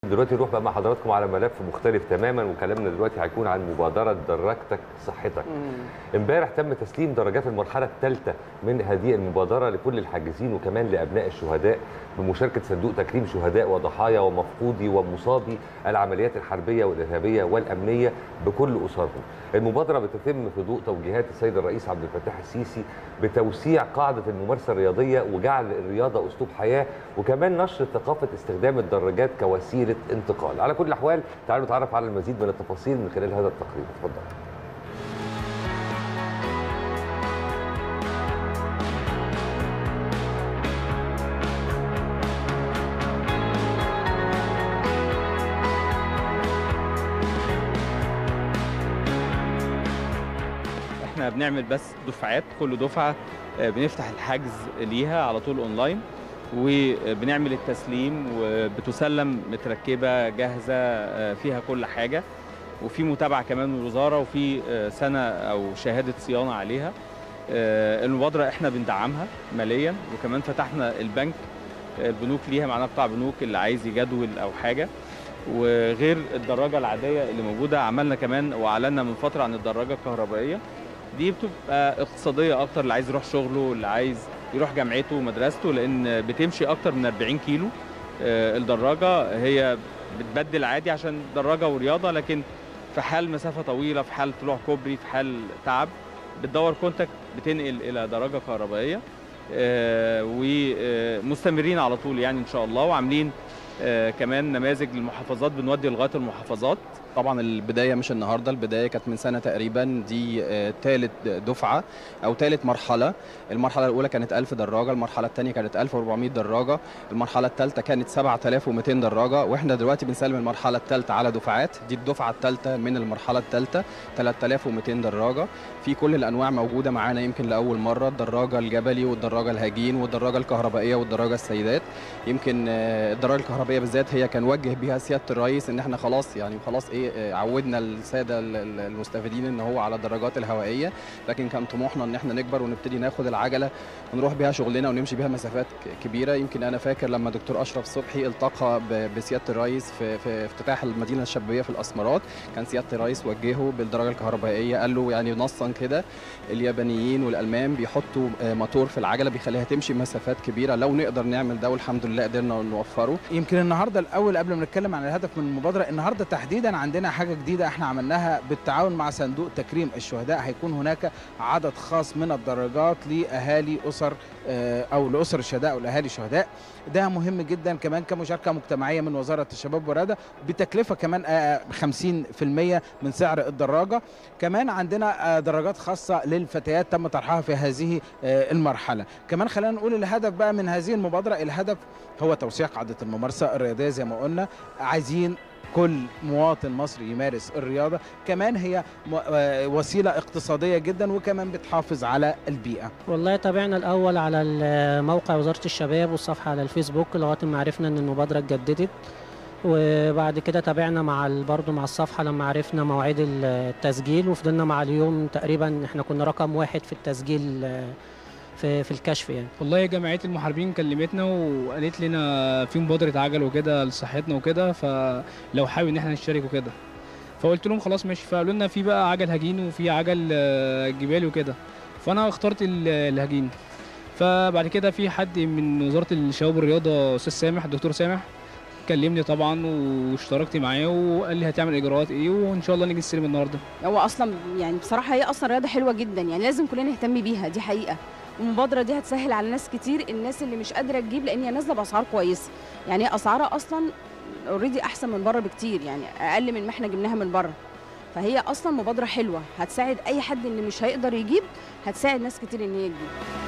دلوقتي نروح بقى مع حضراتكم على ملف مختلف تماما وكلامنا دلوقتي هيكون عن مبادره دراجتك صحتك. امبارح تم تسليم درجات المرحله الثالثه من هذه المبادره لكل الحاجزين وكمان لابناء الشهداء بمشاركه صندوق تكريم شهداء وضحايا ومفقودي ومصابي العمليات الحربيه والارهابيه والامنيه بكل اسرهم. المبادره بتتم في ضوء توجيهات السيد الرئيس عبد الفتاح السيسي بتوسيع قاعده الممارسه الرياضيه وجعل الرياضه اسلوب حياه وكمان نشر ثقافه استخدام الدراجات كوسيله انتقال. على كل الاحوال تعالوا نتعرف على المزيد من التفاصيل من خلال هذا التقرير. اتفضل. احنا بنعمل بس دفعات كل دفعه آه، بنفتح الحجز ليها على طول اونلاين وبنعمل التسليم وبتسلم متركبه جاهزه آه، فيها كل حاجه وفي متابعه كمان من الوزاره وفي آه، سنه او شهاده صيانه عليها آه، المبادره احنا بندعمها ماليا وكمان فتحنا البنك آه، البنوك ليها معانا قطاع بنوك اللي عايز يجدول او حاجه وغير الدراجه العاديه اللي موجوده عملنا كمان واعلنا من فتره عن الدراجه الكهربائيه دي بتبقى اقتصاديه اكتر اللي عايز يروح شغله اللي عايز يروح جامعته ومدرسته لان بتمشي اكتر من 40 كيلو آه، الدراجه هي بتبدل عادي عشان دراجه ورياضه لكن في حال مسافه طويله في حال طلوع كوبري في حال تعب بتدور كونتاكت بتنقل الى دراجه كهربائيه آه، ومستمرين على طول يعني ان شاء الله وعاملين آه، كمان نماذج للمحافظات بنودي لغايه المحافظات طبعا البدايه مش النهارده البدايه كانت من سنه تقريبا دي ثالث دفعه او ثالث مرحله المرحله الاولى كانت 1000 دراجه المرحله الثانيه كانت 1400 دراجه المرحله الثالثه كانت 7200 دراجه واحنا دلوقتي بنسلم المرحله الثالثه على دفعات دي الدفعه الثالثه من المرحله الثالثه 3200 دراجه في كل الانواع موجوده معانا يمكن لاول مره الدراجه الجبلي والدراجه الهجين والدراجه الكهربائيه والدراجه السيدات يمكن آه، الدراجه الكهربائيه بالذات هي كان وجه بيها سياده الرئيس ان احنا خلاص يعني خلاص ايه آه، عودنا الساده ال- ال- المستفيدين ان هو على الدراجات الهوائيه لكن كان طموحنا ان احنا نكبر ونبتدي ناخد العجله ونروح بيها شغلنا ونمشي بيها مسافات ك- كبيره يمكن انا فاكر لما دكتور اشرف صبحي التقى ب- بسياده الرئيس في, في افتتاح المدينه الشبابيه في الاسمرات كان سياده الرئيس وجهه بالدراجه الكهربائيه قال له يعني نصا كده اليابانيين والالمان بيحطوا آه، موتور في العجله بيخليها تمشي مسافات كبيره لو نقدر نعمل ده والحمد لله قدرنا نوفره يمكن النهارده الاول قبل ما نتكلم عن الهدف من المبادره النهارده تحديدا عندنا حاجه جديده احنا عملناها بالتعاون مع صندوق تكريم الشهداء هيكون هناك عدد خاص من الدراجات لاهالي اسر آه، او لاسر الشهداء او لاهالي الشهداء ده مهم جدا كمان كمشاركه مجتمعيه من وزاره الشباب والرياضه بتكلفه كمان آه، 50% من سعر الدراجه كمان عندنا آه، دراجات خاصه للفتيات تم طرحها في هذه آه، المرحله كمان خلينا نقول الهدف بقى من هذه المبادره الهدف هو توسيع قاعده الممارسه الرياضيه زي ما قلنا عايزين كل مواطن مصري يمارس الرياضه كمان هي م- آه، وسيله اقتصاديه جدا وكمان بتحافظ على البيئه والله تابعنا الاول على ال- موقع وزاره الشباب والصفحه على الفيسبوك لغايه ما عرفنا ان المبادره اتجددت وبعد كده تابعنا مع ال- برضو مع الصفحه لما عرفنا مواعيد ال- التسجيل وفضلنا مع اليوم تقريبا احنا كنا رقم واحد في التسجيل آه، في في الكشف يعني والله جمعيه المحاربين كلمتنا وقالت لنا في مبادره عجل وكده لصحتنا وكده فلو حابب ان احنا نشترك وكده فقلت لهم خلاص ماشي فقالوا لنا في بقى عجل هجين وفي عجل آه، جبالي وكده فانا اخترت ال- الهجين فبعد كده في حد من وزاره الشباب والرياضه استاذ سامح الدكتور سامح كلمني طبعا واشتركت معاه وقال لي هتعمل اجراءات ايه وان شاء الله نيجي نستلم النهارده هو اصلا يعني بصراحه هي اصلا رياضه حلوه جدا يعني لازم كلنا نهتم بيها دي حقيقه المبادره دي هتسهل على ناس كتير الناس اللي مش قادره تجيب لان هي نازله باسعار كويسه يعني هي اسعارها اصلا اوريدي احسن من بره بكتير يعني اقل من ما احنا جبناها من بره فهي اصلا مبادره حلوه هتساعد اي حد اللي مش هيقدر يجيب هتساعد ناس كتير ان هي تجيب